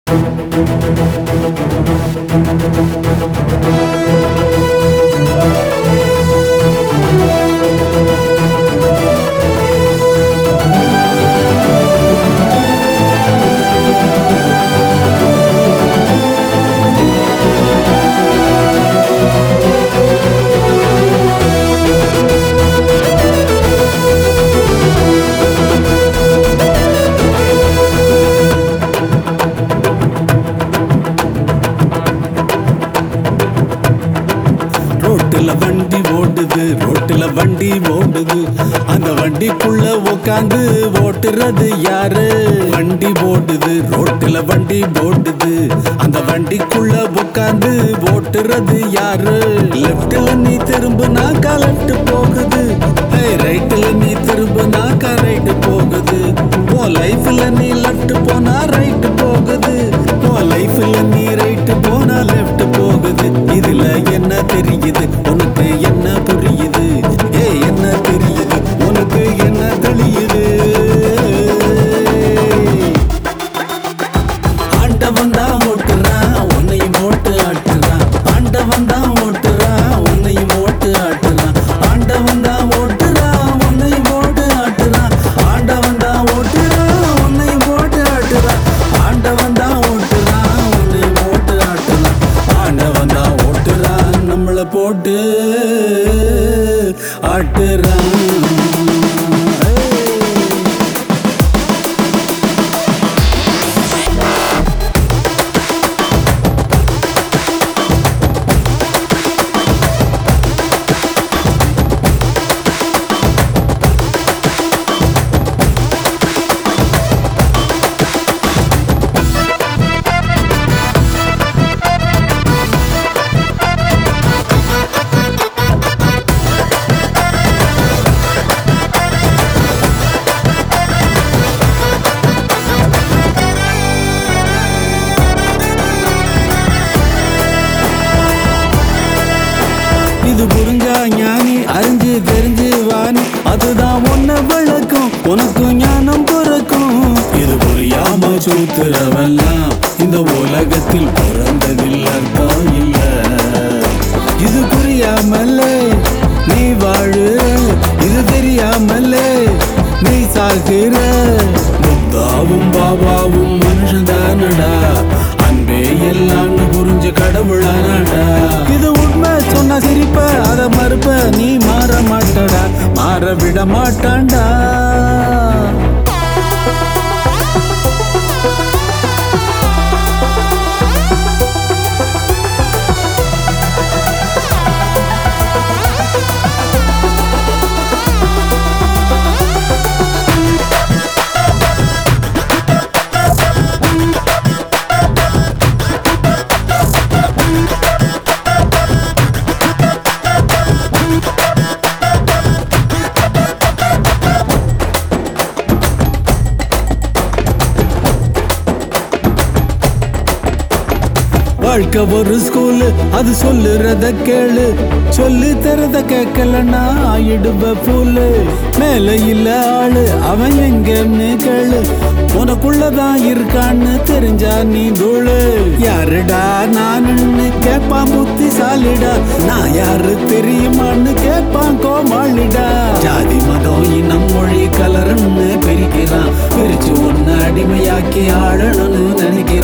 ரோட்டுல வண்டி ஓடுது ரோட்டுல வண்டி ஓடுது அந்த வண்டிக்குள்ள உட்காந்து ஓட்டுறது யாரு வண்டி ஓடுது ரோட்டுல வண்டி ஓடுது அந்த வண்டிக்குள்ள உட்காந்து ஓட்டுறது யாரு லெஃப்ட்ல நீ திரும்பினாக்கா லெஃப்ட் போகுது ரைட்ல நீ திரும்பினாக்கா ரைட் போகுது உன் லைஃப்ல நீ லெஃப்ட் போனா ரைட் போகுது உன் லைஃப்ல நீ ரைட் போனா லெஃப்ட் போகுது இதுல என்ன தெரியுது உனக்கு என்ன புரியுது ஏ என்ன தெரியுது உனக்கு என்ன தெளியுது ஆண்டவன் தான் ஓட்டுறான் உன்னையும் ஓட்டு ஆட்டுறான் ஆண்டவன் தான் ஓட்டுறான் உன்னையும் ஓட்டு ஆட்டுறான் ஆண்டவன் தான் ஓட்டுறான் உன்னையும் ஓட்டு ஆட்டுறான் ஆண்டவன் தான் ஓட்டுறான் உன்னையும் ஓட்டு ஆட்டுறான் ஆண்டவன் தான் ஓட்டுறான் உன்னையும் ஓட்டு ஆட்டுறான் ஆண்டவன் தான் ஓட்டுறான் நம்மளை போட்டு ஆட்டுறான் இது புரிஞ்சா ஞானி அறிஞ்சு தெரிஞ்சு வாணி அதுதான் உன்னை விளக்கும் உனக்கும் ஞானம் பிறக்கும் இது புரியாம சூத்துறவெல்லாம் இந்த உலகத்தில் பிறந்ததில் அர்த்தம் இல்ல இது புரியாமலே நீ வாழு இது தெரியாமலே நீ சாகுற புத்தாவும் பாபாவும் மனுஷன்தானடா அன்பே எல்லாம் புரிஞ்ச கடவுளானடா இது உண்மை சொன்ன சிரிப்ப அத மறுப்ப நீ மாற மாட்டடா மாற விட மாட்டான்டா வாழ்க்கை ஒரு ஸ்கூலு அது சொல்லுறத கேளு சொல்லி தரத கேட்கலன்னா ஆயிடுவ பூலு மேல இல்ல ஆளு அவன் எங்கன்னு கேளு உனக்குள்ளதான் இருக்கான்னு தெரிஞ்சா நீ தூளு யாருடா நானுன்னு கேட்பான் புத்திசாலிடா நான் யாரு தெரியுமான்னு கேட்பான் கோமாளிடா ஜாதி மதம் இனம் மொழி கலருன்னு பிரிக்கிறான் பிரிச்சு ஒன்னு அடிமையாக்கி ஆளணும்னு நினைக்கிறான்